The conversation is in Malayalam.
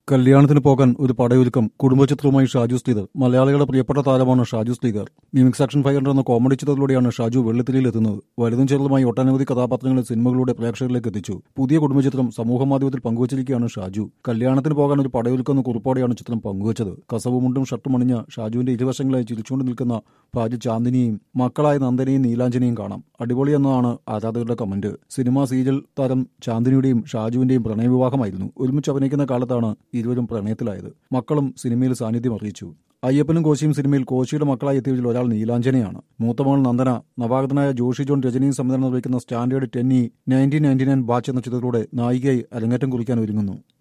കല്യാണത്തിന് പോകാൻ ഒരു പടയൊരുക്കം കുടുംബചിത്രവുമായി ഷാജു ശ്രീധർ മലയാളികളുടെ പ്രിയപ്പെട്ട താരമാണ് Shaju Sreedhar mimics action five hundred എന്ന കോമഡി ചിത്രത്തിലൂടെയാണ് ഷാജു വെള്ളിത്തിരിയിൽ എത്തുന്നത് വലുതും ചെറുതുമായി ഒട്ടനവധി കഥാപാത്രങ്ങളെ സിനിമകളിലൂടെ പ്രേക്ഷകരിലേക്ക് എത്തിച്ചു പുതിയ കുടുംബചിത്രം സമൂഹമാധ്യമത്തിൽ പങ്കുവച്ചിരിക്കുകയാണ് ഷാജു കല്യാണത്തിന് പോകാൻ ഒരു പടയൊരുക്കം എന്ന കുറിപ്പോടെയാണ് ചിത്രം പങ്കുവച്ചത് കസവ് മുണ്ടും ഷർട്ടും അണിഞ്ഞ ഷാജുവിന്റെ ഇരുവശങ്ങളായി ചിരിച്ചുകൊണ്ട് നിൽക്കുന്ന ഭാര്യ ചാന്ദിനിയും മക്കളായ നന്ദനെയും നീലാഞ്ജനെയും കാണാം അടിപൊളി എന്നതാണ് ആരാധകരുടെ കമന്റ് സിനിമാ സീരിയൽ താരം ചാന്ദിനിയുടെയും ഷാജുവിന്റെയും പ്രണയവിവാഹമായിരുന്നു ഒരുമിച്ച് അഭിനയിക്കുന്ന കാലത്താണ് ഇരുവരും പ്രണയത്തിലായത് മക്കളും സിനിമയിൽ സാന്നിധ്യം അറിയിച്ചു അയ്യപ്പനും കോശിയും സിനിമയിൽ കോശിയുടെ മക്കളായി എത്തിയതിൽ ഒരാൾ നീലാഞ്ജനയാണ് മൂത്തമകൾ നന്ദന നവാഗതനായ ജോഷി ജോൺ രജനിയും സംവിധാനം നിർവഹിക്കുന്ന standard ten nineteen ninety nine batch എന്ന ചിത്രത്തിലൂടെ നായികയായി അരങ്ങേറ്റം കുറിക്കാൻ ഒരുങ്ങുന്നു